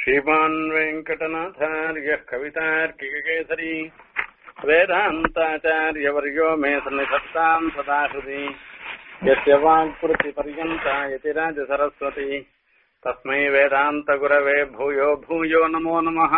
श्रीमान् वेङ्कटनाथार्यः कवितार्किककेसरी वेदान्ताचार्यवर्यो मे सन्निधत्ताम् सदा हृदि यस्य वाक्कृतिपर्यन्ता यतिराजसरस्वती तस्मै वेदान्तगुरवे भूयो भूयो नमो नमः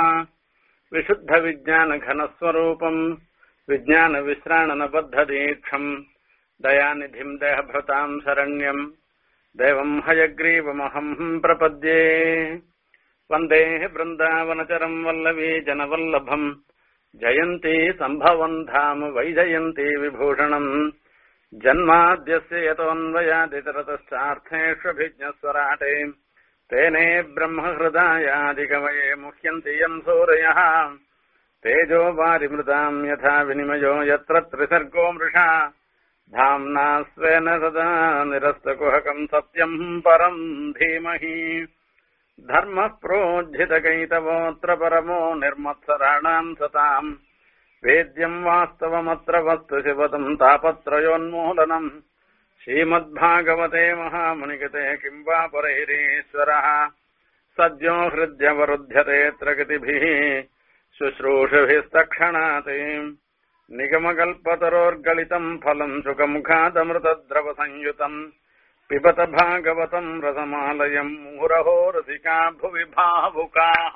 विशुद्धविज्ञानघनस्वरूपम् विज्ञानविश्राणनबद्धदीक्षम् दयानिधिम् देहभृताम् शरण्यम् देवम् हयग्रीवमहम् प्रपद्ये वन्दे बृन्दावनचरम् वल्लवी जनवल्लभम् जयन्ती सम्भवम् धाम वैजयन्ती विभूषणम् जन्माद्यस्य यतोऽन्वयादितरतश्चार्थेष्वभिज्ञस्वराटे तेने ब्रह्महृदायादिकमये मुह्यन्ति यम् सूरयः तेजो वारिमृताम् यथा विनिमयो यत्र त्रिसर्गो मृषा धाम्ना स्वेन सदा निरस्तकुहकम् सत्यम् परम् धीमहि धर्मः प्रोज्झितकैतवोऽत्र परमो निर्मत्सराणाम् सताम् वेद्यम् वास्तवमत्र वस्तु शिवतम् तापत्रयोन्मूलनम् श्रीमद्भागवते महामुनिगते किम् वा परैरीश्वरः सद्यो हृद्यवरुध्यतेऽत्र गतिभिः शुश्रूषुभिस्तक्षणात् निगमकल्पतरोर्गलितम् फलम् सुखमुखादमृतद्रवसंयुतम् पिबत भागवतम् रसमालयम् मुहुरहो रसिका भुवि भावुकाः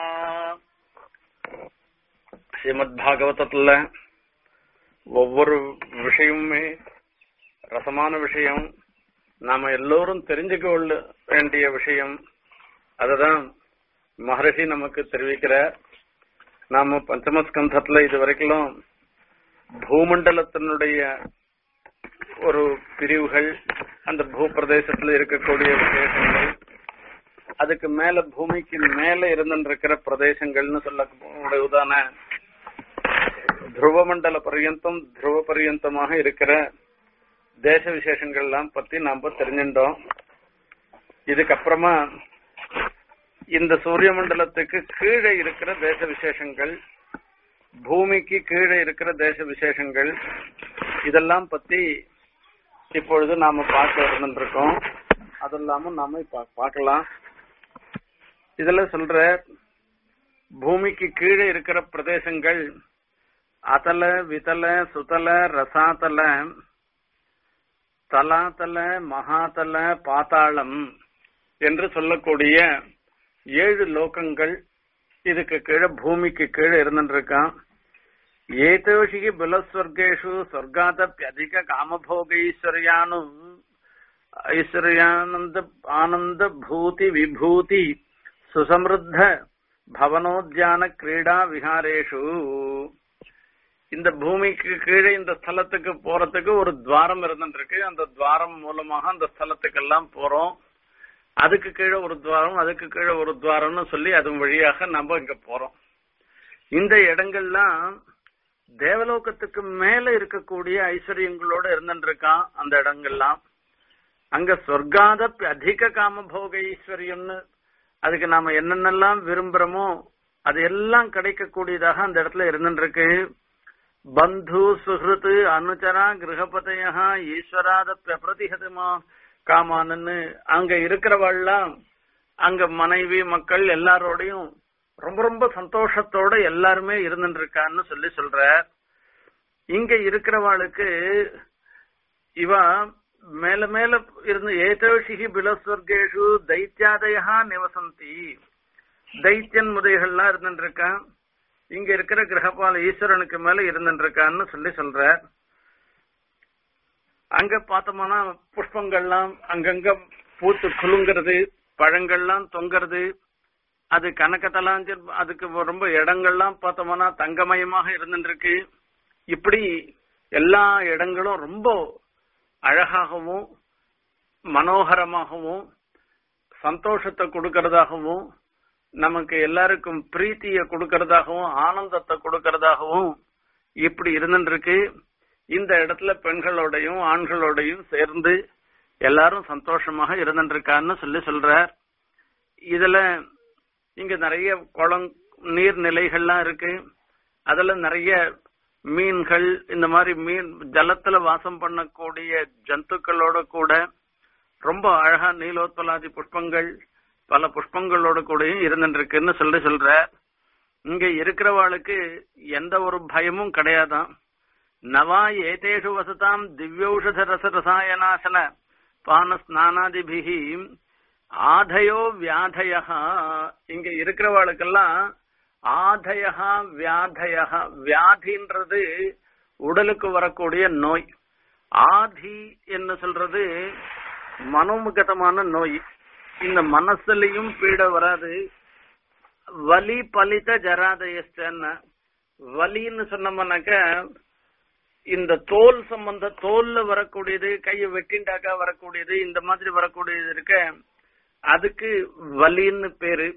ஸ்ரீமத் பாகவதத்துல ஒவ்வொரு விஷயமுமே ரசமான விஷயம் நாம எல்லோரும் தெரிஞ்சுக்க உள்ள வேண்டிய விஷயம் அதுதான் மகரிஷி நமக்கு தெரிவிக்கிற நாம பஞ்சமஸ்கந்தத்துல இது வரைக்கும் பூமண்டலத்தினுடைய ஒரு பிரிவுகள் அந்த பூப்பிரதேசத்துல இருக்கக்கூடிய விசேஷங்கள் அதுக்கு மேல பூமிக்கு மேல இருந்திருக்கிற பிரதேசங்கள்னு சொல்லக்கூடியதான துருவமண்டல பர்யந்தம் துருவ பர்யந்தமாக இருக்கிற தேச விசேஷங்கள் எல்லாம் பத்தி நாம தெரிஞ்சிட்டோம் இதுக்கப்புறமா இந்த சூரிய மண்டலத்துக்கு கீழே இருக்கிற தேச விசேஷங்கள் பூமிக்கு கீழே இருக்கிற தேச விசேஷங்கள் இதெல்லாம் பத்தி இப்பொழுது நாம பார்க்க இருந்திருக்கோம் அதெல்லாமும் நாம பார்க்கலாம் இதுல சொல்ற பூமிக்கு கீழே இருக்கிற பிரதேசங்கள் அதல விதல சுதல ரசாதல தலாதல மகாதல பாத்தாளம் என்று சொல்லக்கூடிய ஏழு லோகங்கள் இதுக்கு கீழே பூமிக்கு கீழே இருந்துருக்கான் ஏதோஷிகி புலஸ்வர்கேஷு சொர்க்காதப்பியதிக காமபோகைஸ்வர்யானு ஐஸ்வர்யானந்த ஆனந்த பூதி விபூதி சுசமிருத்த பவனோத்யான கிரீடா விஹாரேஷு இந்த பூமிக்கு கீழே இந்த ஸ்தலத்துக்கு போறதுக்கு ஒரு துவாரம் இருந்துருக்கு அந்த துவாரம் மூலமாக அந்த ஸ்தலத்துக்கு எல்லாம் போறோம் அதுக்கு கீழே ஒரு துவாரம் அதுக்கு கீழே ஒரு துவாரம்னு சொல்லி அது வழியாக நம்ம இங்க போறோம் இந்த இடங்கள்லாம் தேவலோகத்துக்கு மேல இருக்கக்கூடிய ஐஸ்வர்யங்களோட இருந்துருக்கான் அந்த இடங்கள்லாம் அங்க சொர்க்காத அதிக காமபோக ஈஸ்வரியம்னு அதுக்கு நாம என்னென்னலாம் விரும்புறோமோ அது எல்லாம் கிடைக்கக்கூடியதாக அந்த இடத்துல இருந்துருக்கு பந்து சுஹൃத்து அனுச்சரா கிரகபதையா ஈஸ்வராத பிரதிகதமா காமானன்னு அங்க இருக்கிறவாள்லாம் அங்க மனைவி மக்கள் எல்லாரோடையும் ரொம்ப ரொம்ப சந்தோஷத்தோட எல்லாருமே இருந்துட்டு இருக்கான்னு சொல்லி சொல்ற இங்க இருக்கிறவாளுக்கு இவ மேல மேல இருந்து ஏதோஷிகி பிலஸ்வர்கேஷு தைத்தியாதயா நிவசந்தி தைத்தியன் முதைகள்லாம் இருந்துட்டு இருக்கான் இங்க இருக்கிற கிரகபால ஈஸ்வரனுக்கு மேல இருந்துட்டு இருக்கான்னு சொல்லி சொல்ற அங்க பார்த்தோம்னா புஷ்பங்கள்லாம் அங்கங்க பூத்து குலுங்கிறது பழங்கள்லாம் தொங்குறது அது கணக்கத்தெல்லாம் அதுக்கு ரொம்ப இடங்கள்லாம் பார்த்தோம்னா தங்கமயமாக இருந்துருக்கு இப்படி எல்லா இடங்களும் ரொம்ப அழகாகவும் மனோகரமாகவும் சந்தோஷத்தை கொடுக்கறதாகவும் நமக்கு எல்லாருக்கும் பிரீத்திய கொடுக்கறதாகவும் ஆனந்தத்தை கொடுக்கறதாகவும் இப்படி இருந்துருக்கு இந்த இடத்துல பெண்களோடையும் ஆண்களோடையும் சேர்ந்து எல்லாரும் சந்தோஷமாக இருந்துருக்கான்னு சொல்லி சொல்றார் இதுல இங்க நிறைய குளம் நீர்நிலைகள்லாம் இருக்கு அதுல நிறைய மீன்கள் இந்த மாதிரி மீன் ஜலத்துல வாசம் பண்ணக்கூடிய ஜந்துக்களோட கூட ரொம்ப அழகா நீலோத்பலாதி புஷ்பங்கள் பல புஷ்பங்களோட கூடயும் இருந்துருக்குன்னு சொல்லி சொல்ற இங்க இருக்கிறவாளுக்கு எந்த ஒரு பயமும் கிடையாதான் நவா ஏதேஷு வசதாம் திவ்யௌஷத ரச ரசாயனாசன பான ஸ்நானாதிபிகி ஆதயோ வியாதயா இங்க இருக்கிறவாளுக்கெல்லாம் ஆதயா வியாதயா வியாதின்றது உடலுக்கு வரக்கூடிய நோய் ஆதி என்ன சொல்றது மனோமுகதமான நோய் இந்த மனசுலயும் பீட வராது வலி பலித ஜராதயஸ்டன்னு வலின்னு சொன்னோம்னாக்க இந்த தோல் சம்பந்த தோல்ல வரக்கூடியது கையை வெட்டிண்டாக்கா வரக்கூடியது இந்த மாதிரி வரக்கூடியது இருக்க அதுக்கு வலின்னு பேரு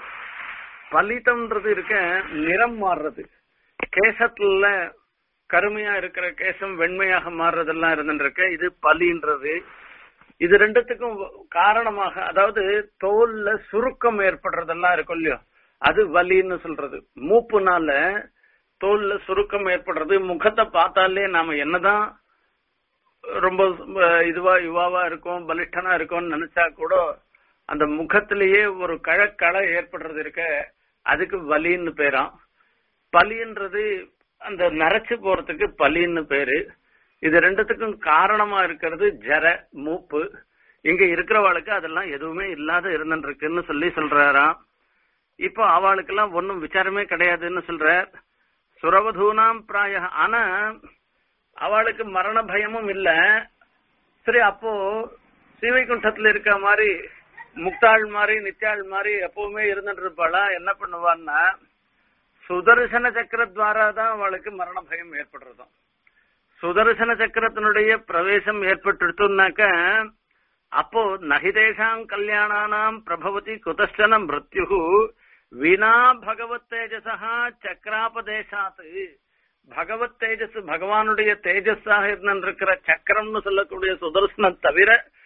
பலிதம்ன்றது இருக்க நிறம் மாறுறது கேசத்துல கருமையா இருக்கிற கேசம் வெண்மையாக மாறுறதெல்லாம் இருந்துருக்க இது பலின்றது இது ரெண்டுத்துக்கும் காரணமாக அதாவது தோல்ல சுருக்கம் ஏற்படுறதெல்லாம் இருக்கும் இல்லையோ அது வலின்னு சொல்றது மூப்புனால தோல்ல சுருக்கம் ஏற்படுறது முகத்தை பார்த்தாலே நாம என்னதான் ரொம்ப இதுவா யுவாவா இருக்கும் பலிஷ்டனா இருக்கும்னு நினைச்சா கூட அந்த முகத்திலேயே ஒரு கழக்களை ஏற்படுறது இருக்க அதுக்கு வலின்னு பேராம் பலின்றது அந்த நரைச்சு போறதுக்கு பலின்னு பேரு இது ரெண்டுத்துக்கும் காரணமா இருக்கிறது ஜர மூப்பு இங்க இருக்கிறவாளுக்கு அதெல்லாம் எதுவுமே இல்லாத இருந்துருக்குன்னு சொல்லி சொல்றாராம் இப்போ அவளுக்கெல்லாம் ஒன்னும் விசாரமே கிடையாதுன்னு சொல்ற சுரவதூனாம் பிராய ஆனா அவளுக்கு மரண பயமும் இல்ல சரி அப்போ ஸ்ரீவைகுண்டத்துல இருக்க மாதிரி முக்தாள் மாதிரி நித்யாள் மாதிரி எப்பவுமே இருந்துட்டு இருப்பாளா என்ன பண்ணுவான்னா சுதர்சன சக்கரத்வாரா தான் அவளுக்கு மரண பயம் ஏற்படுறதும் சுதர்சன சக்கரத்தினுடைய பிரவேசம் ஏற்பட்டுனாக்க அப்போ நகிதேஷாம் கல்யாணானாம் பிரபவதி குதஷ்டன மிருத்யு வினா பகவத் தேஜசா சக்கராபதேசாத்து பகவத் தேஜஸ் பகவானுடைய தேஜஸாக இருந்திருக்கிற சக்கரம்னு சொல்லக்கூடிய சுதர்சனம் தவிர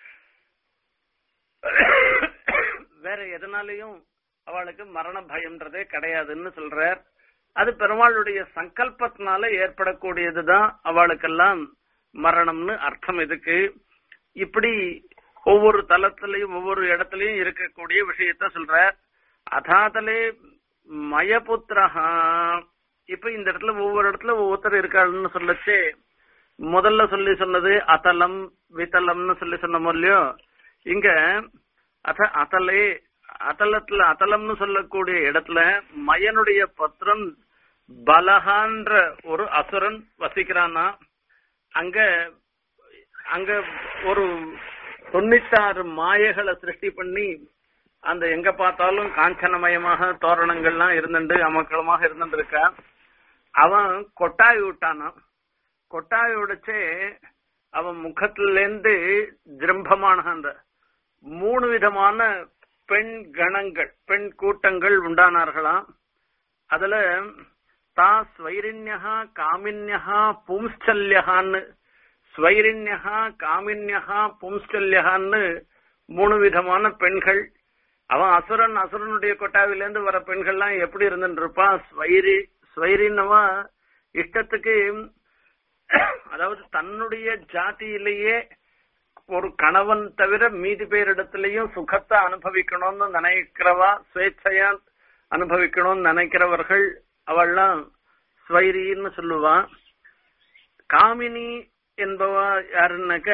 வேற எதனாலையும் அவளுக்கு மரண பயம்ன்றதே கிடையாதுன்னு சொல்றார் அது பெருமாளுடைய சங்கல்பத்தினால ஏற்படக்கூடியதுதான் அவளுக்கெல்லாம் மரணம்னு அர்த்தம் இதுக்கு இப்படி ஒவ்வொரு தளத்திலையும் ஒவ்வொரு இடத்துலயும் இருக்கக்கூடிய விஷயத்த சொல்ற அதாதலே மயபுத்திரஹா இப்ப இந்த இடத்துல ஒவ்வொரு இடத்துல ஒவ்வொருத்தர் இருக்காருன்னு சொல்லச்சு முதல்ல சொல்லி சொன்னது அதலம் வித்தலம்னு சொல்லி சொன்னோமோ இல்லையோ இங்க அத அதலே அதலத்துல அதலம்னு சொல்லக்கூடிய இடத்துல மயனுடைய பத்திரம் பலகான்ற ஒரு அசுரன் வசிக்கிறானா அங்க அங்க ஒரு தொண்ணூத்தாறு மாயைகளை சிருஷ்டி பண்ணி அந்த எங்க பார்த்தாலும் காஞ்சனமயமாக தோரணங்கள்லாம் இருந்துட்டு அமக்களமாக இருந்துட்டு இருக்கா அவன் கொட்டாய் விட்டானான் கொட்டாய் உடைச்சே அவன் முகத்துல இருந்து ஜிரம்பமான அந்த மூணு விதமான பெண் கணங்கள் பெண் கூட்டங்கள் உண்டானார்களாம் அதுல தா ஸ்வைரிண்யா காமின்யா பும்ஸ்டல்யகான்னு ஸ்வைரிண்யா காமின்யா பும்ஸ்டல்யகான்னு மூணு விதமான பெண்கள் அவன் அசுரன் அசுரனுடைய கொட்டாவிலேருந்து வர பெண்கள்லாம் எப்படி இருந்துட்டு இருப்பான் ஸ்வைரி ஸ்வைரின்னவா இஷ்டத்துக்கு அதாவது தன்னுடைய ஜாதியிலேயே ஒரு கணவன் தவிர மீதி பேரிடத்திலையும் சுகத்தை அனுபவிக்கணும்னு நினைக்கிறவா சுவேட்சையா அனுபவிக்கணும்னு நினைக்கிறவர்கள் அவள்லாம் ஸ்வைரின்னு சொல்லுவா காமினி என்பவா யாருன்னாக்க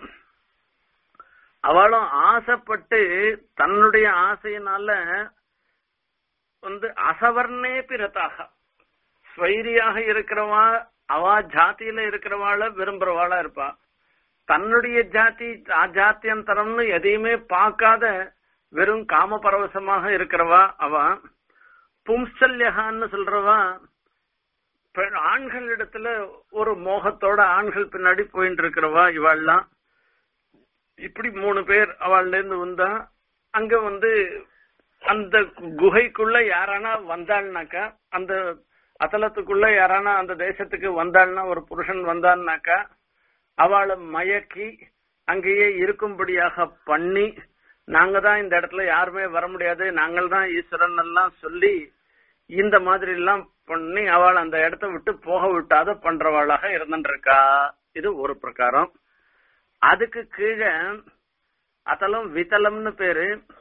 அவளும் ஆசைப்பட்டு தன்னுடைய ஆசையினால வந்து அசவர்ணே பிறத்தாக ஸ்வைரியாக இருக்கிறவா அவா ஜாத்தியில இருக்கிறவாள விரும்புறவாளா இருப்பா தன்னுடைய ஜாதி ஜாத்தியந்தரம்னு எதையுமே பார்க்காத வெறும் காம பரவசமாக இருக்கிறவா அவ பும்சல்யகான்னு சொல்றவா ஆண்கள் இடத்துல ஒரு மோகத்தோட ஆண்கள் பின்னாடி போயிட்டு இருக்கிறவா இவாள்லாம் இப்படி மூணு பேர் அவள்ல இருந்து வந்தா அங்க வந்து அந்த குகைக்குள்ள யாரானா வந்தாள்னாக்கா அந்த அத்தலத்துக்குள்ள யாரானா அந்த தேசத்துக்கு வந்தாள்னா ஒரு புருஷன் வந்தான்னாக்கா அவளை மயக்கி அங்கேயே இருக்கும்படியாக பண்ணி நாங்க தான் இந்த இடத்துல யாருமே வர முடியாது நாங்கள் தான் ஈஸ்வரன் எல்லாம் சொல்லி இந்த மாதிரி எல்லாம் பண்ணி அவள் அந்த இடத்த விட்டு போக விட்டாத பண்றவாளாக இருந்துருக்கா இது ஒரு பிரகாரம் அதுக்கு கீழே அதலம் வித்தலம்னு பேரு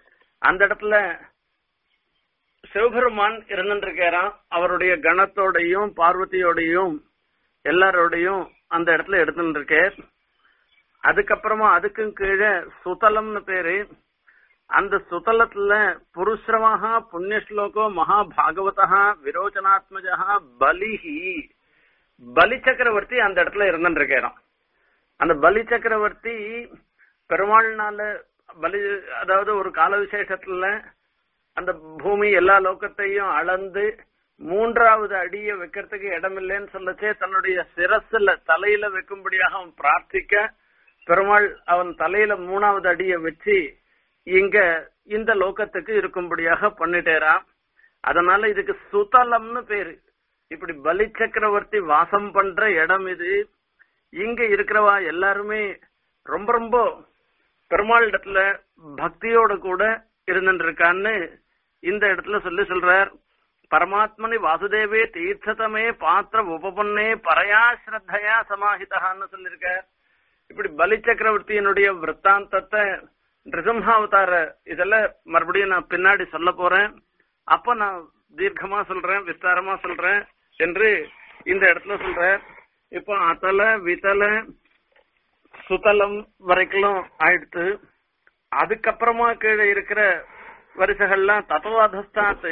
அந்த இடத்துல சிவபெருமான் இருந்துருக்காராம் அவருடைய கணத்தோடையும் பார்வதியோடையும் எல்லாரோடையும் அந்த இடத்துல எடுத்துட்டு இருக்கார் அதுக்கப்புறமா அதுக்கும் கீழே சுதலம்னு பேரு அந்த சுதலத்துல புருஷ்ரமாக புண்ணியஸ்லோகோ மகாபாகவதா விரோச்சனாத்மஜா பலிஹி பலி சக்கரவர்த்தி அந்த இடத்துல இருந்துருக்காராம் அந்த பலி சக்கரவர்த்தி பெருமாள்னால பலி அதாவது ஒரு கால விசேஷத்துல அந்த பூமி எல்லா லோகத்தையும் அளந்து மூன்றாவது அடிய வைக்கிறதுக்கு இடம் இல்லைன்னு சொல்லச்சே தன்னுடைய சிரசுல தலையில வைக்கும்படியாக அவன் பிரார்த்திக்க பெருமாள் அவன் தலையில மூணாவது அடிய வச்சு இங்க இந்த லோகத்துக்கு இருக்கும்படியாக பண்ணிட்டேரான் அதனால இதுக்கு சுதலம்னு பேரு இப்படி பலி சக்கரவர்த்தி வாசம் பண்ற இடம் இது இங்க இருக்கிறவா எல்லாருமே ரொம்ப ரொம்ப பெருமாள் இடத்துல பக்தியோட கூட இருந்துட்டு இருக்கான்னு இந்த இடத்துல சொல்லி சொல்றார் பரமாத்மனி வாசுதேவே தீர்த்ததமே பாத்திர உபபன்னே பரையா ஸ்ரத்தையா சமாஹிதான்னு சொல்லியிருக்கார் இப்படி பலி சக்கரவர்த்தியினுடைய விற்த்தாந்தத்தை நிருசிம்ஹாவதார இதெல்லாம் மறுபடியும் நான் பின்னாடி சொல்ல போறேன் அப்ப நான் தீர்க்கமா சொல்றேன் விஸ்தாரமா சொல்றேன் என்று இந்த இடத்துல சொல்றேன் இப்போ அத்தல வித்தல சுதலம் வரைக்கும் ஆயிடுத்து அதுக்கப்புறமா கீழே இருக்கிற வரிசைகள்லாம் தத்துவாதஸ்தாத்து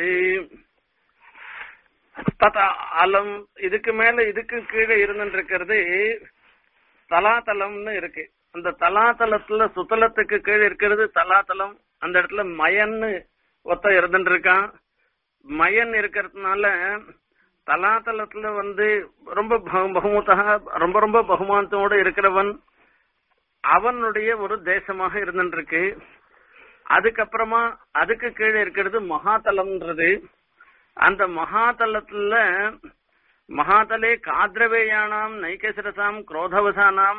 தத அலம் இதுக்கு மேல இதுக்கு கீழே இருந்துட்டு இருக்கிறது தலாதலம்னு இருக்கு அந்த தலாதலத்துல சுத்தலத்துக்கு கீழே இருக்கிறது தலாதலம் அந்த இடத்துல மயன்னு ஒத்த இருந்துட்டு இருக்கான் மயன் இருக்கிறதுனால தலாதலத்துல வந்து ரொம்ப பகுமூத்தா ரொம்ப ரொம்ப பகுமானத்தோட இருக்கிறவன் அவனுடைய ஒரு தேசமாக இருந்துட்டு இருக்கு அதுக்கப்புறமா அதுக்கு கீழே இருக்கிறது மகாதலம்ன்றது அந்த மகாதலத்துல மகாதலே காத்ரவேயானாம் நைகசிரசாம் குரோதவசானாம்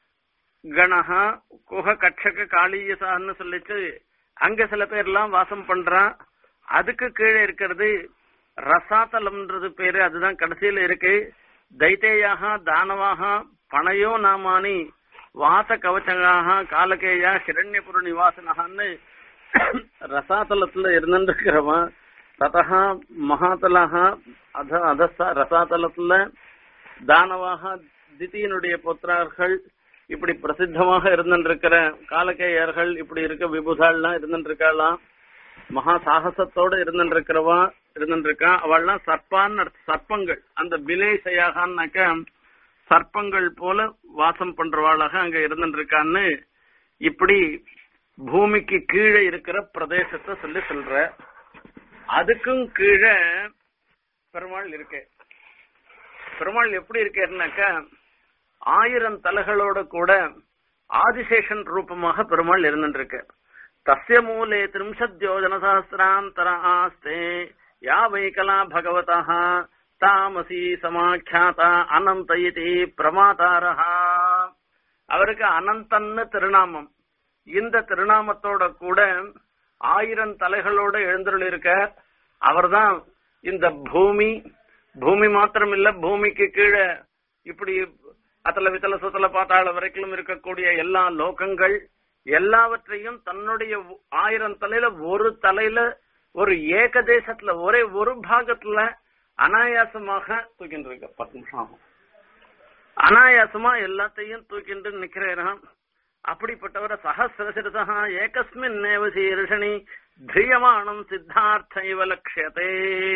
கணஹா குஹ கட்சக காளியசான்னு சொல்லிச்சு அங்க சில பேர்லாம் வாசம் பண்றான் அதுக்கு கீழே இருக்கிறது ரசாத்தலம்ன்றது பேரு அதுதான் கடைசியில இருக்கு தைத்தேயாக தானவாக பனையோ நாமானி வாச கவச்சகாக காலகேயா ஹிரண்யபுர நிவாசனகான்னு ரசாத்தலத்துல இருந்துருக்கிறவன் ததா மகாதலாக அத அதஸ்தா ரசாதலத்துல தானவாக திதியினுடைய புத்திரர்கள் இப்படி பிரசித்தமாக இருந்துருக்கிற காலகேயர்கள் இப்படி இருக்க விபுதாள்லாம் இருந்துருக்கலாம் மகா சாகசத்தோட இருந்துருக்கிறவா இருந்துருக்கான் அவள்லாம் சர்ப்பான்னு சர்ப்பங்கள் அந்த பிலேசையாகனாக்க சர்ப்பங்கள் போல வாசம் பண்றவாளாக அங்க இருந்துருக்கான்னு இப்படி பூமிக்கு கீழே இருக்கிற பிரதேசத்தை சொல்லி சொல்ற அதுக்கும் கீழே பெருமாள் இருக்கு பெருமாள் எப்படி இருக்கேன்னாக்கா ஆயிரம் தலைகளோட கூட ஆதிசேஷன் ரூபமாக பெருமாள் இருந்துருக்கு தஸ்ய மூலே திரிம்சத் யோஜன சஹசிராந்தர ஆஸ்தே யா வைகலா பகவதா தாமசி சமாக்கியாதா அனந்த இதி பிரமாதாரஹா அவருக்கு அனந்தன்னு திருநாமம் இந்த திருநாமத்தோட கூட ஆயிரம் தலைகளோட எழுந்தருள் இருக்க அவர்தான் இந்த பூமி பூமி மாத்திரம் இல்ல பூமிக்கு கீழே இப்படி அத்தல வித்தல சுத்தல பாத்தாள வரைக்கும் இருக்கக்கூடிய எல்லா லோகங்கள் எல்லாவற்றையும் தன்னுடைய ஆயிரம் தலையில ஒரு தலையில ஒரு ஏக தேசத்துல ஒரே ஒரு பாகத்துல அனாயாசமாக தூக்கிட்டு இருக்க பத்து நிமிஷம் ஆகும் அனாயாசமா எல்லாத்தையும் தூக்கிட்டு நிக்கிறேன் அப்படிப்பட்டவர சஹசிரசிரசா ஏகஸ்மின் சீர்ஷணி திரியமானம் சித்தார்த்த இவ லட்சியதே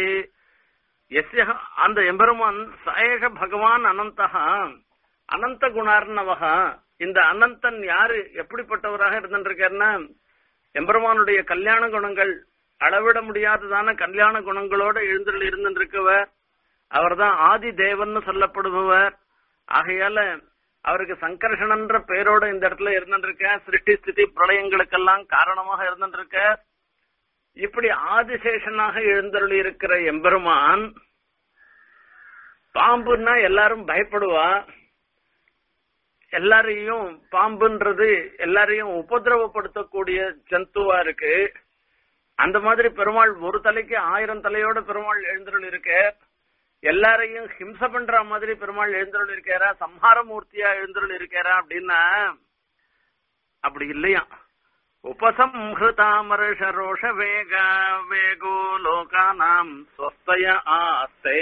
எஸ்ய அந்த எம்பெருமான் சயேஷ பகவான் அனந்தகா அனந்த குணார்ணவகா இந்த அனந்தன் யாரு எப்படிப்பட்டவராக இருந்திருக்காருன்னா எம்பெருமானுடைய கல்யாண குணங்கள் அளவிட முடியாததான கல்யாண குணங்களோட எழுந்துள்ள இருந்திருக்கவர் அவர்தான் ஆதி தேவன் சொல்லப்படுபவர் ஆகையால அவருக்கு சங்கர்ஷணன்ற பெயரோட இந்த இடத்துல இருந்துருக்க சிருஷ்டி ஸ்திதி பிரளயங்களுக்கெல்லாம் காரணமாக இருந்துருக்க இப்படி ஆதிசேஷனாக எழுந்தருளி இருக்கிற எம்பெருமான் பாம்புன்னா எல்லாரும் பயப்படுவா எல்லாரையும் பாம்புன்றது எல்லாரையும் உபதிரவப்படுத்தக்கூடிய ஜந்துவா இருக்கு அந்த மாதிரி பெருமாள் ஒரு தலைக்கு ஆயிரம் தலையோட பெருமாள் எழுந்தருள் இருக்க எல்லாரையும் ஹிம்ச பண்ற மாதிரி பெருமாள் எழுந்தருள் இருக்காரா சம்ஹார மூர்த்தியா எழுந்தருள் இருக்காரா அப்படின்னா அப்படி இல்லையா உபசம்ஹிருதாமர்ஷரோஷ வேக வேகோ லோகானாம் ஸ்வஸ்தய ஆஸ்தே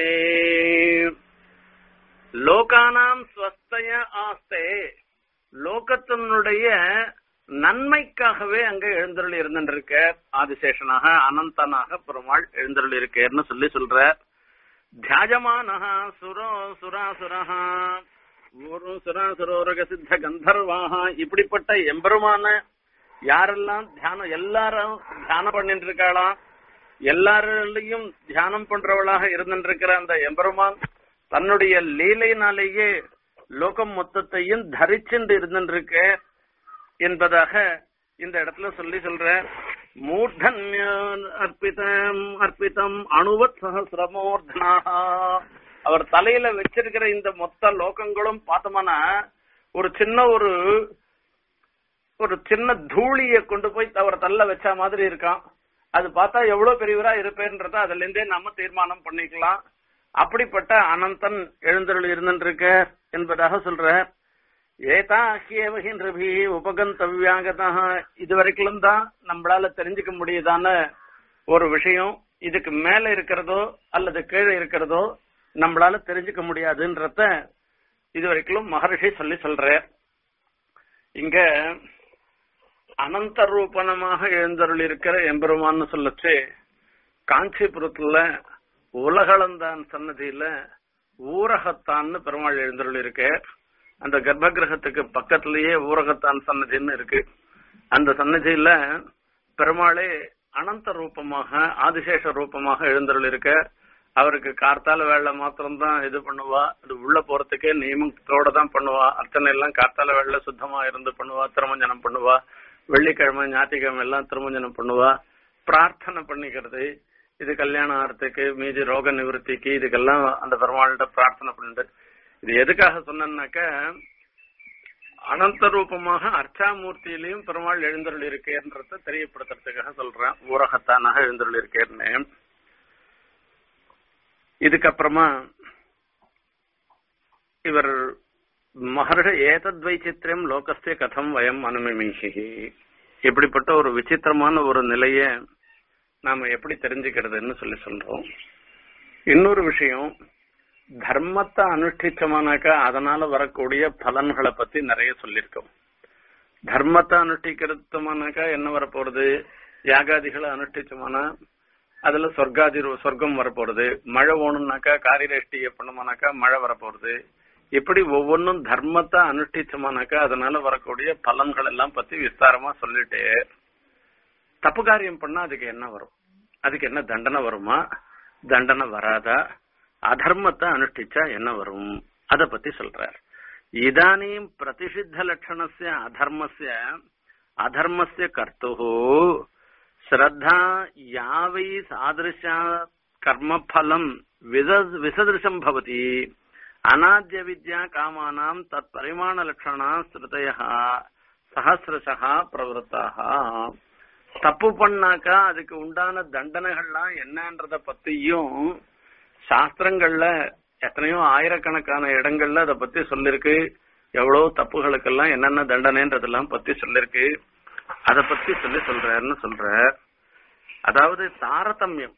லோகானாம் ஸ்வஸ்தய ஆஸ்தே லோகத்தினுடைய நன்மைக்காகவே அங்க எழுந்தருள் இருந்திருக்க ஆதிசேஷனாக அனந்தனாக பெருமாள் எழுந்தருள் இருக்கேன்னு சொல்லி சொல்ற தியாஜமானஹா சுரோ சுராசுரஹா ஒரு சுராசுரோரக சித்த கந்தர்வாக இப்படிப்பட்ட எம்பெருமான யாரெல்லாம் தியானம் எல்லாரும் தியானம் பண்ணிட்டு இருக்காளாம் எல்லாரிலையும் தியானம் பண்றவளாக இருந்திருக்கிற அந்த எம்பெருமான் தன்னுடைய லீலையினாலேயே லோகம் மொத்தத்தையும் தரிச்சுண்டு இருந்திருக்க என்பதாக இந்த இடத்துல சொல்லி சொல்ற மூர்தன்ய அர்ப்பிதம் அர்ப்பிதம் அணுவத் சகசிரமூர்தனாக அவர் தலையில வச்சிருக்கிற இந்த மொத்த லோகங்களும் பார்த்தோம்னா ஒரு சின்ன ஒரு ஒரு சின்ன தூளிய கொண்டு போய் அவர் தள்ள வச்ச மாதிரி இருக்கான் அது பார்த்தா எவ்வளவு பெரியவரா இருப்பேன்றத அதுல இருந்தே நாம தீர்மானம் பண்ணிக்கலாம் அப்படிப்பட்ட அனந்தன் எழுந்தருள் இருந்திருக்க என்பதாக சொல்ற ஏதா ஹியவகின்றபி உபகந்தவ்யாகதா இது வரைக்கும் தான் நம்மளால தெரிஞ்சுக்க முடியுதான ஒரு விஷயம் இதுக்கு மேல இருக்கிறதோ அல்லது கீழே இருக்கிறதோ நம்மளால தெரிஞ்சுக்க முடியாதுன்றத இது வரைக்கும் மகர்ஷி சொல்லி சொல்ற இங்க அனந்த ரூபணமாக எழுந்தருள் இருக்கிற எம்பெருமான்னு சொல்லச்சு காஞ்சிபுரத்துல உலகளந்தான் சன்னதியில ஊரகத்தான்னு பெருமாள் எழுந்தருள் இருக்க அந்த கர்ப்ப கிரகத்துக்கு பக்கத்திலேயே ஊரகத்தான் சன்னதின்னு இருக்கு அந்த சன்னதியில பெருமாளே அனந்த ரூபமாக ஆதிசேஷ ரூபமாக எழுந்தருள் இருக்க அவருக்கு கார்த்தால வேலை மாத்திரம்தான் இது பண்ணுவா அது உள்ள போறதுக்கே நியமத்தோட தான் பண்ணுவா அர்ச்சனை எல்லாம் கார்த்தால வேலை சுத்தமா இருந்து பண்ணுவா திருமஞ்சனம் பண்ணுவா வெள்ளிக்கிழமை ஞாயிற்றுக்கிழமை எல்லாம் திருமஞ்சனம் பண்ணுவா பிரார்த்தனை பண்ணிக்கிறது இது கல்யாணம் ஆகிறதுக்கு மீதி ரோக நிவர்த்திக்கு இதுக்கெல்லாம் அந்த பெருமாள்கிட்ட பிரார்த்தனை பண்ணிட்டு இது எதுக்காக சொன்னேன்னாக்க அனந்த ரூபமாக அர்ச்சாமூர்த்தியிலையும் பெருமாள் எழுந்தருள் இருக்கேன்றத தெரியப்படுத்துறதுக்காக சொல்றேன் ஊரகத்தானாக எழுந்தருள் இருக்கேன்னு இதுக்கப்புறமா இவர் மகர்ஷ ஏதத் வைச்சித்திரம் லோகஸ்திய கதம் வயம் அனுமிமிஷி இப்படிப்பட்ட ஒரு விசித்திரமான ஒரு நிலைய நாம எப்படி தெரிஞ்சுக்கிறதுன்னு சொல்லி சொல்றோம் இன்னொரு விஷயம் தர்மத்தை அனுஷ்டிச்சோமானாக்கா அதனால வரக்கூடிய பலன்களை பத்தி நிறைய சொல்லியிருக்கோம் தர்மத்தை அனுஷ்டிக்கிறதுமானாக்கா என்ன வரப்போறது யாகாதிகளை அனுஷ்டிச்சோமானா அதுல சொர்க்காதி சொர்க்கம் வரப்போறது மழை ஓணும்னாக்கா காரிரஷ்டிய பண்ணோம்னாக்கா மழை வரப்போறது இப்படி ஒவ்வொன்றும் தர்மத்தை அனுஷ்டிச்சோமானாக்கா அதனால வரக்கூடிய பலன்கள் எல்லாம் பத்தி விஸ்தாரமா சொல்லிட்டு தப்பு காரியம் பண்ணா அதுக்கு என்ன வரும் அதுக்கு என்ன தண்டனை வருமா தண்டனை வராதா அதர்மத்தை அனுஷ்டிச்சா என்ன வரும் அத பத்தி சொல்றார் இதானீம் பிரதிஷித்த லட்சணஸ்ய அதர்மஸ்ய அதர்மஸ்ய கர்த்து ஸ்ரத்தா யாவை சாதிருஷா கர்மபலம் விசதிருஷம் பவதி அநாத்திய வித்யா காமானாம் தத் பரிமாண லட்சணா ஸ்ருதய சஹசிரசா பிரவருத்தாக தப்பு பண்ணாக்கா அதுக்கு உண்டான தண்டனைகள்லாம் என்னன்றத பத்தியும் சாஸ்திரங்கள்ல எத்தனையோ ஆயிரக்கணக்கான இடங்கள்ல அதை பத்தி சொல்லிருக்கு எவ்வளவு தப்புகளுக்கெல்லாம் என்னென்ன தண்டனைன்றதெல்லாம் பத்தி சொல்லிருக்கு அத பத்தி சொல்லி சொல்றாருன்னு சொல்ற அதாவது தாரதமியம்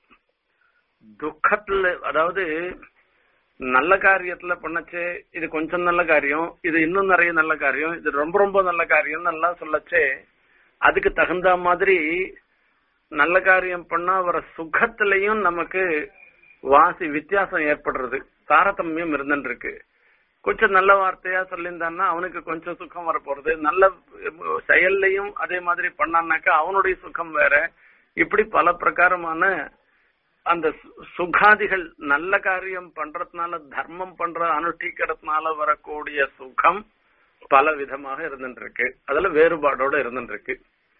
துக்கத்துல அதாவது நல்ல காரியத்துல பண்ணச்சே இது கொஞ்சம் நல்ல காரியம் இது இன்னும் நிறைய நல்ல காரியம் இது ரொம்ப ரொம்ப நல்ல காரியம் எல்லாம் சொல்லச்சே அதுக்கு தகுந்த மாதிரி நல்ல காரியம் பண்ணா வர சுகத்திலையும் நமக்கு வாசி வித்தியாசம் ஏற்படுறது தாரதமியம் இருந்துருக்கு கொஞ்சம் நல்ல வார்த்தையா சொல்லியிருந்தான்னா அவனுக்கு கொஞ்சம் சுகம் வரப்போறது நல்ல செயல்லையும் அதே மாதிரி பண்ணான்னாக்கா அவனுடைய சுகம் வேற இப்படி பல பிரகாரமான அந்த சுகாதிகள் நல்ல காரியம் பண்றதுனால தர்மம் பண்ற அனுஷ்டிக்கிறதுனால வரக்கூடிய சுகம் பல விதமாக இருந்துருக்கு அதுல வேறுபாடோட இருந்துருக்கு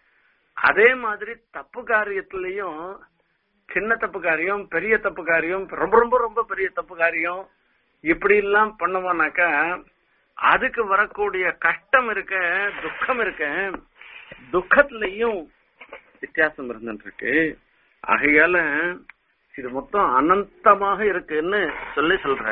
அதே மாதிரி தப்பு காரியத்திலையும் சின்ன தப்பு காரியம் பெரிய தப்பு காரியம் ரொம்ப ரொம்ப ரொம்ப பெரிய தப்பு காரியம் இப்படி எல்லாம் பண்ணுவோம்னாக்கா அதுக்கு வரக்கூடிய கஷ்டம் இருக்க துக்கம் இருக்க துக்கத்திலையும் வித்தியாசம் இருந்துருக்கு ஆகையால இது மொத்தம் அனந்தமாக இருக்குன்னு சொல்லி சொல்ற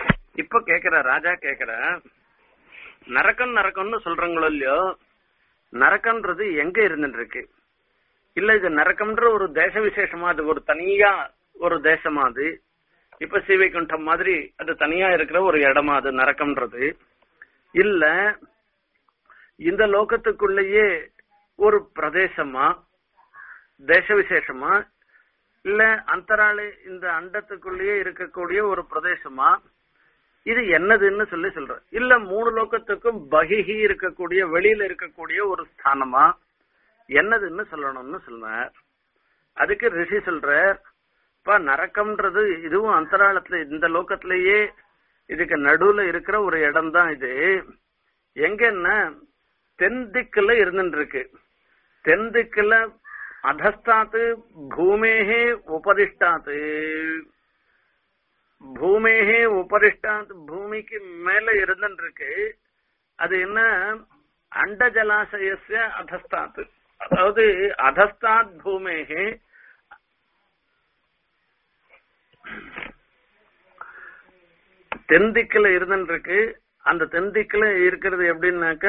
இப்ப கேக்குற ராஜா கேக்குற நரக்கம் நரக்கம்னு சொல்றாங்களோ இல்லையோ நரக்கம்ன்றது எங்க இருந்துட்டு இருக்கு இல்ல இது நரக்கம்ன்ற ஒரு தேச விசேஷமா அது ஒரு தனியா ஒரு தேசமா அது இப்ப சீவைகுண்டம் மாதிரி அது தனியா இருக்கிற ஒரு இடமா அது நரக்கம்ன்றது இல்ல இந்த லோகத்துக்குள்ளேயே ஒரு பிரதேசமா தேச விசேஷமா இல்ல அந்தராளி இந்த அண்டத்துக்குள்ளேயே இருக்கக்கூடிய ஒரு பிரதேசமா இது என்னதுன்னு சொல்லி சொல்ற இல்ல மூணு லோகத்துக்கும் பகிஹி இருக்கக்கூடிய வெளியில இருக்கக்கூடிய ஒரு ஸ்தானமா என்னதுன்னு சொல்லணும்னு சொல்றார் அதுக்கு ரிஷி சொல்றார் இப்ப நரக்கம்ன்றது இதுவும் அந்தராளத்துல இந்த லோகத்திலேயே இதுக்கு நடுவுல இருக்கிற ஒரு இடம் தான் இது எங்கன்னா தென் திக்குல இருந்துட்டு இருக்கு தென் திக்குல அதஸ்தாத்து பூமேகே உபதிஷ்டாத்து பூமேகே உபரிஷ்டாத் பூமிக்கு மேல இருந்துட்டு இருக்கு அது என்ன அண்ட ஜலாசயஸ்ய அதஸ்தாத் அதாவது அதஸ்தாத் பூமேகே தென்திக்குல இருந்துட்டு இருக்கு அந்த தென்திக்குல இருக்கிறது எப்படின்னாக்க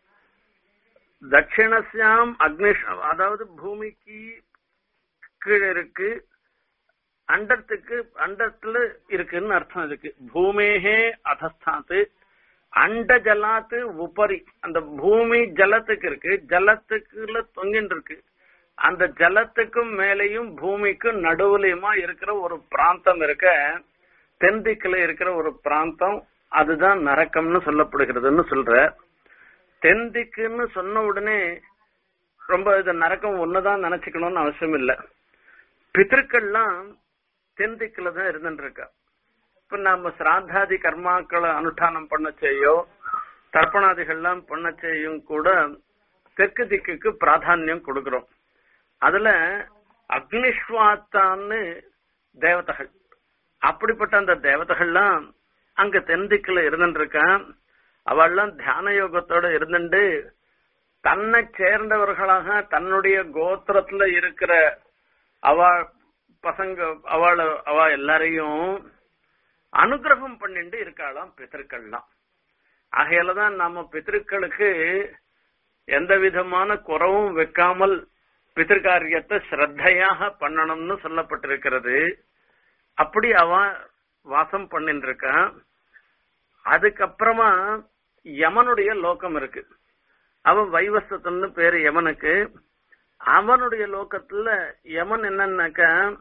தட்சிணஸ்யாம் அக்னிஷ் அதாவது பூமிக்கு கீழே இருக்கு அண்டத்துக்கு அண்டத்துல இருக்குன்னு அர்த்தம் இதுக்கு பூமேகே அதஸ்தாத்து அண்ட ஜலாத்து உபரி அந்த பூமி ஜலத்துக்கு இருக்கு ஜலத்துக்குள்ள தொங்கின்னு இருக்கு அந்த ஜலத்துக்கும் மேலையும் பூமிக்கும் நடுவுலையுமா இருக்கிற ஒரு பிராந்தம் இருக்க தென்திக்குல இருக்கிற ஒரு பிராந்தம் அதுதான் நரக்கம்னு சொல்லப்படுகிறதுன்னு சொல்ற தென்திக்குன்னு சொன்ன உடனே ரொம்ப இது நரக்கம் ஒண்ணுதான் நினைச்சுக்கணும்னு அவசியம் இல்லை பித்திருக்கள்லாம் தென்திக்குல தான் இருந்துட்டு இருக்கா இப்ப நாம சிராத்தாதி கர்மாக்களை அனுஷ்டானம் பண்ண செய்யோ தர்ப்பணாதிகள்லாம் பண்ண செய்யும் கூட தெற்கு திக்குக்கு பிராதானியம் கொடுக்கிறோம் அதுல அக்னிஸ்வாத்தான்னு தேவதைகள் அப்படிப்பட்ட அந்த தேவதைகள்லாம் அங்க தென்திக்குல இருந்துட்டு இருக்கான் அவள்லாம் தியான யோகத்தோட இருந்துட்டு தன்னை சேர்ந்தவர்களாக தன்னுடைய கோத்திரத்துல இருக்கிற அவ பசங்க அவள அவ எல்லாரையும் அனுகிரகம் பண்ணிட்டு இருக்காளாம் பித்திருக்கள்லாம் ஆகையாலதான் நம்ம பித்திருக்களுக்கு எந்த விதமான குறவும் வைக்காமல் பித்திருக்காரியத்தை ஸ்ரத்தையாக பண்ணணும்னு சொல்லப்பட்டிருக்கிறது அப்படி அவன் வாசம் பண்ணிட்டு இருக்கான் அதுக்கப்புறமா யமனுடைய லோகம் இருக்கு அவன் வைவஸ்தன்னு பேரு யமனுக்கு அவனுடைய லோகத்துல யமன் என்னன்னாக்க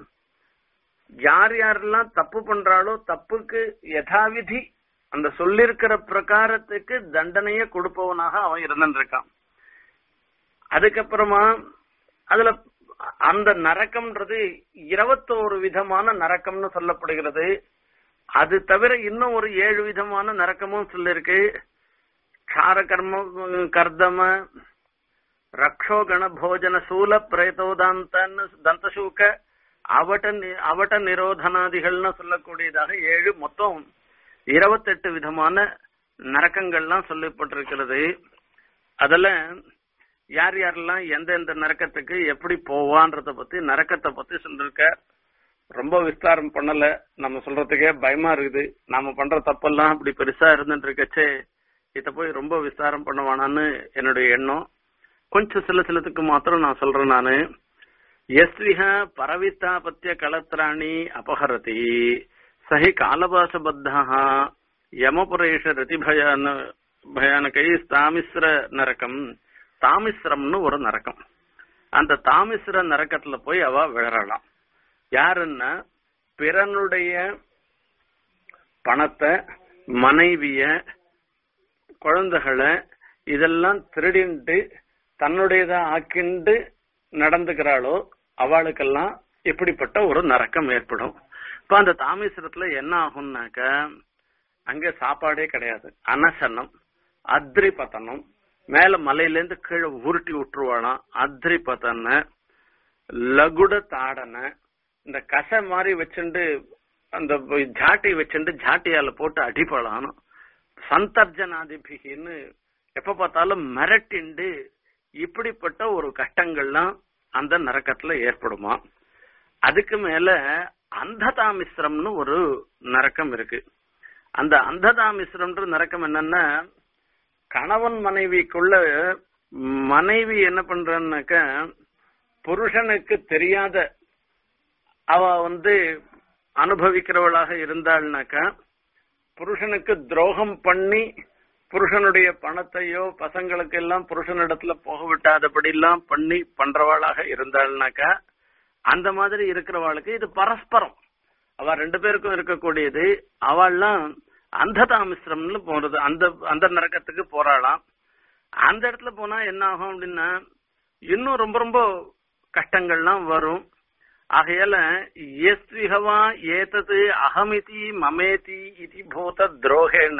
யார் யாரெல்லாம் தப்பு பண்றாளோ தப்புக்கு யதாவிதி அந்த சொல்லிருக்கிற பிரகாரத்துக்கு தண்டனைய கொடுப்பவனாக அவன் இருந்துருக்கான் அதுக்கப்புறமா அதுல அந்த நரக்கம்ன்றது இருபத்தோரு விதமான நரக்கம்னு சொல்லப்படுகிறது அது தவிர இன்னும் ஒரு ஏழு விதமான நரக்கமும் சொல்லிருக்கு க்ஷார கர்ம கர்தம ரக்ஷோ கண போஜன சூல பிரேதோதாந்தன்னு தந்தசூக்க அவட்ட நி- அவட்ட நிரோதனாதிகள்னு சொல்லக்கூடியதாக ஏழு மொத்தம் இருபத்தெட்டு விதமான நரக்கங்கள்லாம் சொல்லப்பட்டிருக்கிறது அதுல யார் யாரெல்லாம் எந்த எந்த நரக்கத்துக்கு எப்படி போவான்றத பத்தி நரக்கத்தை பத்தி சொல்லிருக்க ரொம்ப விஸ்தாரம் பண்ணல நம்ம சொல்றதுக்கே பயமா இருக்குது நாம பண்ற தப்பெல்லாம் அப்படி பெருசா இருந்துட்டு இருக்கச்சே இத போய் ரொம்ப விஸ்தாரம் பண்ணுவானான்னு என்னுடைய எண்ணம் கொஞ்சம் சில சிலத்துக்கு மாத்திரம் நான் சொல்றேன் நானு எஸ்விஹ பரவித்தாபத்திய களத்ராணி அபஹரதி சஹி காலபாசபத்தா யமபுரேஷ ரதிபயான பயானகை தாமிஸ்ர நரகம் தாமிஸ்ரம்னு ஒரு நரகம் அந்த தாமிஸ்ர நரக்கத்துல போய் அவ விழறலாம் யாருன்னா பிறனுடைய பணத்தை மனைவிய குழந்தைகளை இதெல்லாம் திருடிண்டு தன்னுடையதா ஆக்கிண்டு நடந்துக்கிறாளோ அவளுக்கெல்லாம் இப்படிப்பட்ட ஒரு நரக்கம் ஏற்படும் இப்ப அந்த தாமேஸ்வரத்துல என்ன ஆகும்னாக்க அங்க சாப்பாடே கிடையாது அனசனம் அத்ரி பத்தனம் மேல மலையில இருந்து கீழே உருட்டி விட்டுருவாளாம் அத்ரி பத்தன லகுட தாடனை இந்த கசை மாதிரி வச்சுண்டு அந்த ஜாட்டி வச்சுண்டு ஜாட்டியால போட்டு அடிப்பலாம் சந்தர்ஜனாதிபிகின்னு எப்ப பார்த்தாலும் மிரட்டிண்டு இப்படிப்பட்ட ஒரு கஷ்டங்கள்லாம் அந்த நரக்கத்துல ஏற்படுமா அதுக்கு மேல அந்ததாமிஸ்ரம்னு ஒரு நரக்கம் இருக்கு அந்த அந்ததாமிஸ்ரம்ன்ற நரக்கம் என்னன்னா கணவன் மனைவிக்குள்ள மனைவி என்ன பண்றான்னாக்க புருஷனுக்கு தெரியாத அவ வந்து அனுபவிக்கிறவளாக இருந்தாள்னாக்கா புருஷனுக்கு துரோகம் பண்ணி புருஷனுடைய பணத்தையோ பசங்களுக்கு எல்லாம் புருஷனிடத்துல போக விட்டாதபடி எல்லாம் பண்ணி பண்றவாளாக இருந்தாள்னாக்கா அந்த மாதிரி இருக்கிறவாளுக்கு இது பரஸ்பரம் அவ ரெண்டு பேருக்கும் இருக்கக்கூடியது அவள்லாம் அந்த தாமிஸ்ரம்னு போறது அந்த அந்த நரக்கத்துக்கு போறாளாம் அந்த இடத்துல போனா என்ன ஆகும் அப்படின்னா இன்னும் ரொம்ப ரொம்ப கஷ்டங்கள்லாம் வரும் ஆகையால எஸ்விகவா ஏதது அகமிதி மமேதி இதி பூத துரோகேன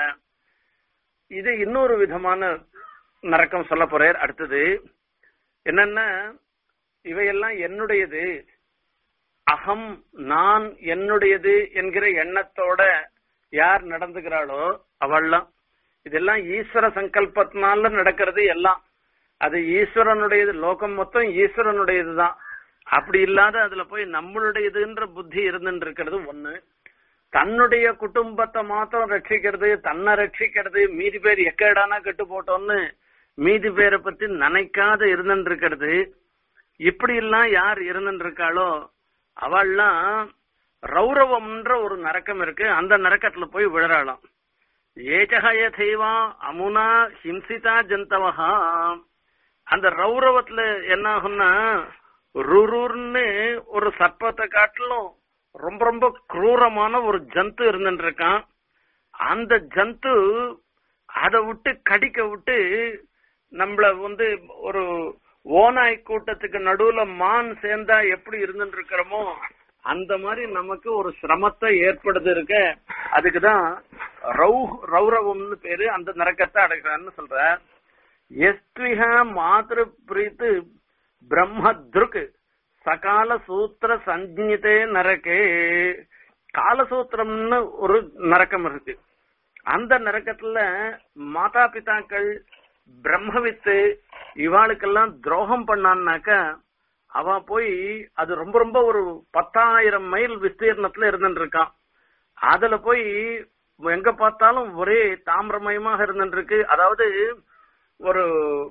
இது இன்னொரு விதமான நரக்கம் சொல்ல போறார் அடுத்தது என்னன்னா இவையெல்லாம் என்னுடையது அகம் நான் என்னுடையது என்கிற எண்ணத்தோட யார் நடந்துகிறாளோ அவள்லாம் இதெல்லாம் ஈஸ்வர சங்கல்பத்தினால நடக்கிறது எல்லாம் அது ஈஸ்வரனுடையது லோகம் மொத்தம் ஈஸ்வரனுடையதுதான் அப்படி இல்லாத அதுல போய் நம்மளுடையதுன்ற புத்தி இருந்துட்டு இருக்கிறது ஒண்ணு தன்னுடைய குடும்பத்தை மாத்திரம் ரட்சிக்கிறது தன்னை ரட்சிக்கிறது மீதி பேர் எக்கேடானா கெட்டு போட்டோம்னு மீதி பேரை பத்தி நினைக்காத இருந்துட்டு இருக்கிறது இப்படி எல்லாம் யார் இருந்துட்டு இருக்காளோ அவள்லாம் ரௌரவம்ன்ற ஒரு நரக்கம் இருக்கு அந்த நரக்கத்துல போய் விழறாளாம் ஏச்சகய தெய்வா அமுனா ஹிம்சிதா ஜந்தவஹா அந்த ரௌரவத்துல என்ன ஆகும்னா ருருன்னு ஒரு சர்ப்பத்தை காட்டிலும் ரொம்ப ரொம்ப குரூரமான ஒரு ஜந்து இருந்துட்டு இருக்கான் அந்த ஜந்து அதை விட்டு கடிக்க விட்டு நம்மள வந்து ஒரு ஓநாய் கூட்டத்துக்கு நடுவுல மான் சேர்ந்தா எப்படி இருந்துட்டு இருக்கிறோமோ அந்த மாதிரி நமக்கு ஒரு சிரமத்தை ஏற்படுது இருக்க அதுக்குதான் ரௌ ரௌரவம்னு பேரு அந்த நரக்கத்தை அடைக்கிறான்னு சொல்ற எஸ்விஹ மாத்திரு பிரீத்து பிரம்மத்ருக்கு சகால சூத்திர சஞ்சிதே நரக்கே காலசூத்திரம்னு ஒரு நரக்கம் இருக்கு அந்த நரக்கத்துல மாதா பிதாக்கள் பிரம்மவித்து இவாளுக்கெல்லாம் துரோகம் பண்ணான்னாக்க அவ போய் அது ரொம்ப ரொம்ப ஒரு பத்தாயிரம் மைல் விஸ்தீர்ணத்துல இருந்துட்டு இருக்கான் அதுல போய் எங்க பார்த்தாலும் ஒரே தாமிரமயமாக இருந்துட்டு இருக்கு அதாவது ஒரு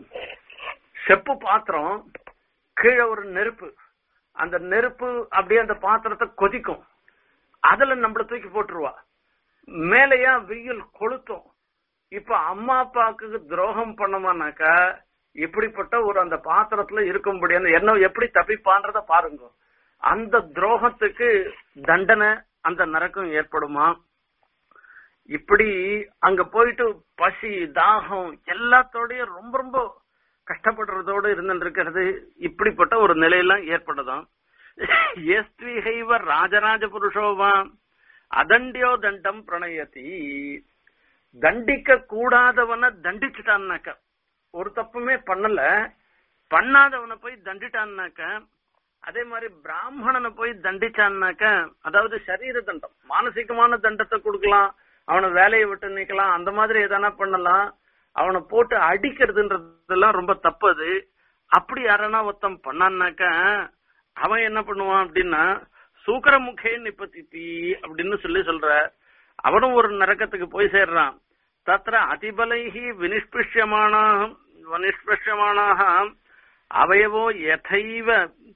செப்பு பாத்திரம் கீழே ஒரு நெருப்பு அந்த நெருப்பு அப்படியே அந்த பாத்திரத்தை கொதிக்கும் அதுல நம்மள தூக்கி போட்டுருவா மேலையா வெயில் கொளுத்தும் இப்ப அம்மா அப்பாவுக்கு துரோகம் பண்ணமானாக்கா இப்படிப்பட்ட ஒரு அந்த பாத்திரத்துல இருக்கும்படியான என்ன எப்படி தப்பிப்பான்றத பாருங்க அந்த துரோகத்துக்கு தண்டனை அந்த நரக்கம் ஏற்படுமா இப்படி அங்க போயிட்டு பசி தாகம் எல்லாத்தோடயும் ரொம்ப ரொம்ப கஷ்டப்படுறதோட இருந்துட்டு இருக்கிறது இப்படிப்பட்ட ஒரு நிலையெல்லாம் ஏற்படுதாம் எஸ்விஹைவ ராஜராஜ புருஷோவா அதண்டியோ தண்டம் பிரணயத்தி தண்டிக்க கூடாதவனை தண்டிச்சுட்டான்னாக்க ஒரு தப்புமே பண்ணல பண்ணாதவனை போய் தண்டிட்டான்னாக்க அதே மாதிரி பிராமணனை போய் தண்டிச்சான்னாக்க அதாவது சரீர தண்டம் மானசீகமான தண்டத்தை கொடுக்கலாம் அவனை வேலையை விட்டு நீக்கலாம் அந்த மாதிரி எதனா பண்ணலாம் அவனை போட்டு அடிக்கிறதுன்றதெல்லாம் ரொம்ப தப்பது அப்படி யாரனா ஒருத்தன் பண்ணான்னாக்க அவன் என்ன பண்ணுவான் அப்படின்னா சூக்கரமுகே நிப்பத்தி அப்படின்னு சொல்லி சொல்ற அவனும் ஒரு நரக்கத்துக்கு போய் சேர்றான் தத்திர அதிபலைஹி வினிஷ்பிஷ்யமானாக வினிஷ்பிஷ்யமானாக அவயவோ யதைவ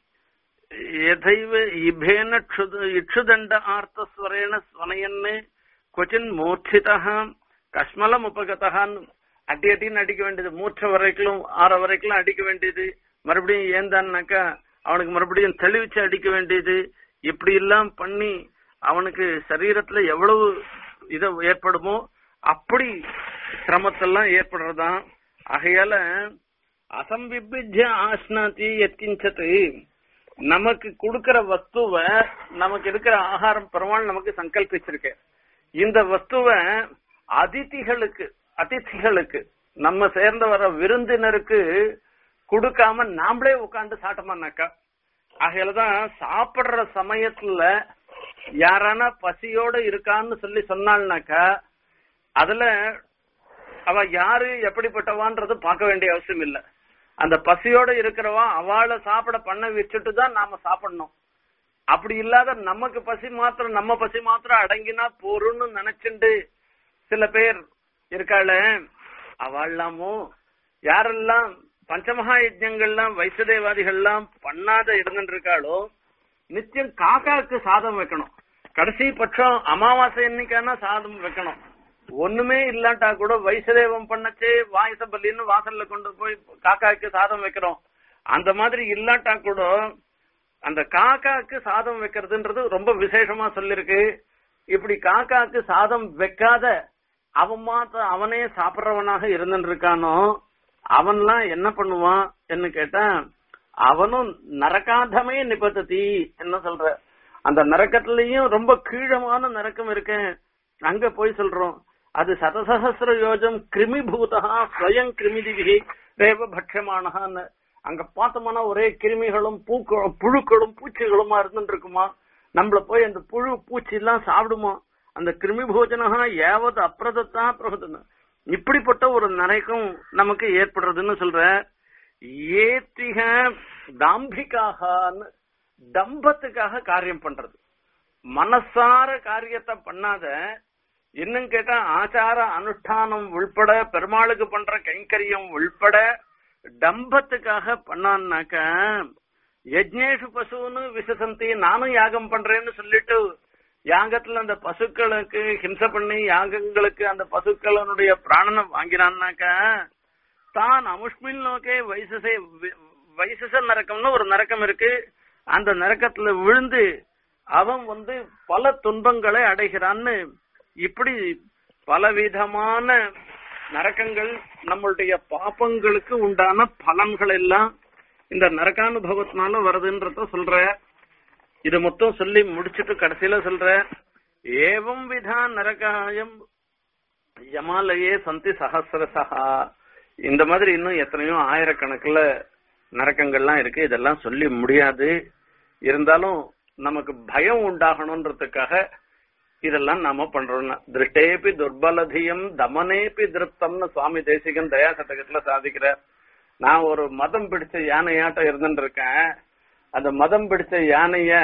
யதைவ இபேன இக்ஷுதண்ட ஆர்த்தஸ்வரேண ஸ்வனயன்னு கொச்சின் மூர்ச்சிதா கஷ்மலம் உபகதான் அடி அடின்னு அடிக்க வேண்டியது மூர்ச்ச வரைக்கும் ஆற வரைக்கும் அடிக்க வேண்டியது மறுபடியும் ஏந்தான்னாக்கா அவனுக்கு மறுபடியும் தெளிவிச்சு அடிக்க வேண்டியது இப்படி எல்லாம் பண்ணி அவனுக்கு சரீரத்துல எவ்வளவு இது ஏற்படுமோ அப்படி சிரமத்தெல்லாம் ஏற்படுறதான் ஆகையால அசம்பிபிஜ ஆஸ்னாதி எத்கிஞ்சத்து நமக்கு கொடுக்கிற வஸ்துவ நமக்கு இருக்கிற ஆகாரம் பெருமாள் நமக்கு சங்கல்பிச்சிருக்க இந்த வஸ்துவ அதிதிகளுக்கு அதிதிகளுக்கு நம்ம சேர்ந்து வர விருந்தினருக்கு கொடுக்காம நாமளே உட்காந்து சாட்டமானாக்கா ஆகையிலதான் சாப்பிடுற சமயத்துல யாரானா பசியோட இருக்கான்னு சொல்லி சொன்னாள்னாக்கா அதுல அவ யாரு எப்படிப்பட்டவான்றது பார்க்க வேண்டிய அவசியம் இல்ல அந்த பசியோட இருக்கிறவா அவளை சாப்பிட பண்ண வச்சுட்டு தான் நாம சாப்பிடணும் அப்படி இல்லாத நமக்கு பசி மாத்திரம் நம்ம பசி மாத்திரம் அடங்கினா போரும்னு நினைச்சுண்டு சில பேர் இருக்காள அவள்லாமோ யாரெல்லாம் பஞ்சமகா யஜ்ஞங்கள்லாம் வைசதேவாதிகள்லாம் பண்ணாத இருந்துட்டு இருக்காளோ நித்தியம் காக்காக்கு சாதம் வைக்கணும் கடைசி பட்சம் அமாவாசை என்னைக்கான சாதம் வைக்கணும் ஒண்ணுமே இல்லாட்டா கூட வைசதேவம் பண்ணச்சே வாயச பலின்னு வாசல்ல கொண்டு போய் காக்காக்கு சாதம் வைக்கிறோம் அந்த மாதிரி இல்லாட்டா கூட அந்த காக்காக்கு சாதம் வைக்கிறதுன்றது ரொம்ப விசேஷமா சொல்லிருக்கு இப்படி காக்காக்கு சாதம் வைக்காத அவன் மாத்த அவனே சாப்பிடுறவனாக இருந்துட்டு இருக்கானோ அவன்லாம் என்ன பண்ணுவான் என்ன கேட்டா அவனும் நரகாதமே நிபத்ததி என்ன சொல்ற அந்த நரக்கத்திலயும் ரொம்ப கீழமான நரக்கம் இருக்கு அங்க போய் சொல்றோம் அது சதசஹசிர யோஜம் கிருமி பூதா ஸ்வயம் கிருமிதிவி தேவ பட்சமானஹான்னு அங்க பார்த்தோம்னா ஒரே கிருமிகளும் பூக்களும் புழுக்களும் பூச்சிகளுமா இருந்துட்டு இருக்குமா நம்மள போய் அந்த புழு பூச்சி எல்லாம் சாப்பிடுமா அந்த கிருமி போஜனகா ஏவது அப்பிரதத்தா பிரபதன இப்படிப்பட்ட ஒரு நரைக்கும் நமக்கு ஏற்படுறதுன்னு சொல்ற ஏத்திக தாம்பிக்காகன்னு தம்பத்துக்காக காரியம் பண்றது மனசார காரியத்தை பண்ணாத இன்னும் கேட்டா ஆச்சார அனுஷ்டானம் உள்பட பெருமாளுக்கு பண்ற கைங்கரியம் உள்பட டம்பத்துக்காக பண்ணான்னாக்க யஜ்னேஷு பசுன்னு விசசந்தி நானும் யாகம் பண்றேன்னு சொல்லிட்டு யாகத்துல அந்த பசுக்களுக்கு ஹிம்சை பண்ணி யாகங்களுக்கு அந்த பசுக்களுடைய பிராணனை வாங்கினான்னாக்க தான் அமுஷ்மின் நோக்கே வைசசே வைசச நரக்கம்னு ஒரு நரக்கம் இருக்கு அந்த நரக்கத்துல விழுந்து அவன் வந்து பல துன்பங்களை அடைகிறான்னு இப்படி பலவிதமான நரக்கங்கள் நம்மளுடைய பாப்பங்களுக்கு உண்டான பலன்கள் எல்லாம் இந்த நரகானுபவத்தினால வருதுன்றத சொல்ற இது மொத்தம் சொல்லி முடிச்சிட்டு கடைசியில சொல்ற ஏவம் விதா நரகாயம் யமாலயே சந்தி சகசிரசகா இந்த மாதிரி இன்னும் எத்தனையோ ஆயிரக்கணக்குல நரக்கங்கள்லாம் இருக்கு இதெல்லாம் சொல்லி முடியாது இருந்தாலும் நமக்கு பயம் உண்டாகணும்ன்றதுக்காக இதெல்லாம் நாம பண்றோம் திருஷ்டேபி துர்பலதியம் தமனேபி திருப்தம்னு சுவாமி தேசிகன் தயா சதகத்துல சாதிக்கிறார் நான் ஒரு மதம் பிடிச்ச யானையாட்டம் இருந்துட்டு இருக்கேன் அந்த மதம் பிடிச்ச யானைய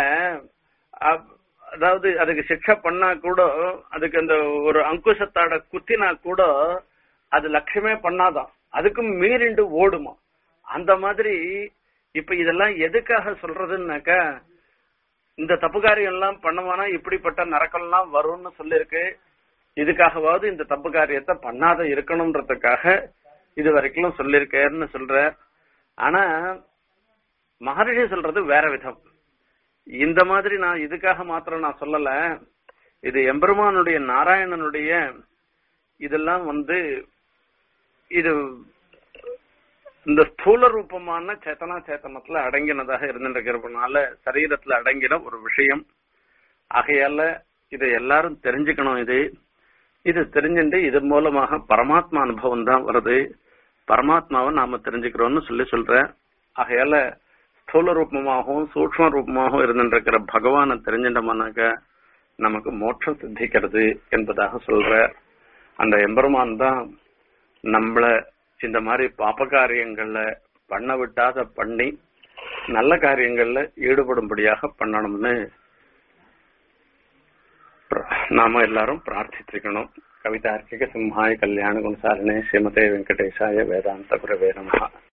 அதாவது அதுக்கு சிக்ஷை பண்ணா கூட அதுக்கு அந்த ஒரு அங்குசத்தாட குத்தினா கூட அது லட்சியமே பண்ணாதான் அதுக்கும் மீறிண்டு ஓடுமா அந்த மாதிரி இப்ப இதெல்லாம் எதுக்காக சொல்றதுன்னாக்கா இந்த தப்பு காரியம் எல்லாம் பண்ணுவானா இப்படிப்பட்ட நரக்கம்லாம் வரும்னு சொல்லிருக்கு இதுக்காகவாவது இந்த தப்பு காரியத்தை பண்ணாத இருக்கணும்ன்றதுக்காக இது வரைக்கும் சொல்லிருக்கேன்னு சொல்ற ஆனா மகரிஷி சொல்றது வேற விதம் இந்த மாதிரி நான் இதுக்காக மாத்திரம் நான் சொல்லல இது எம்பெருமானுடைய நாராயணனுடைய இதெல்லாம் வந்து இது இந்த ஸ்தூல ரூபமான சேத்தனா சேத்தனத்துல அடங்கினதாக இருந்துருக்கிறதுனால சரீரத்துல அடங்கின ஒரு விஷயம் ஆகையால இதை எல்லாரும் தெரிஞ்சுக்கணும் இது இது தெரிஞ்சுட்டு இது மூலமாக பரமாத்மா அனுபவம் தான் வருது பரமாத்மாவை நாம தெரிஞ்சுக்கிறோம்னு சொல்லி சொல்றேன் ஆகையால ஸ்தூல ரூபமாகவும் சூக்ம ரூபமாகவும் இருந்துருக்கிற பகவானை தெரிஞ்சிட்டோம்னாக்க நமக்கு மோட்சம் சித்திக்கிறது என்பதாக சொல்ற அந்த எம்பெருமான் தான் நம்மள இந்த மாதிரி பாப்ப காரியங்கள்ல பண்ண விட்டாத பண்ணி நல்ல காரியங்கள்ல ஈடுபடும்படியாக பண்ணணும்னு நாம எல்லாரும் பிரார்த்திச்சிருக்கணும் கவிதார்க்கிக சிம்ஹாய கல்யாண குணசாலினே ஸ்ரீமதே வெங்கடேசாய வேதாந்த குரவே நமஹா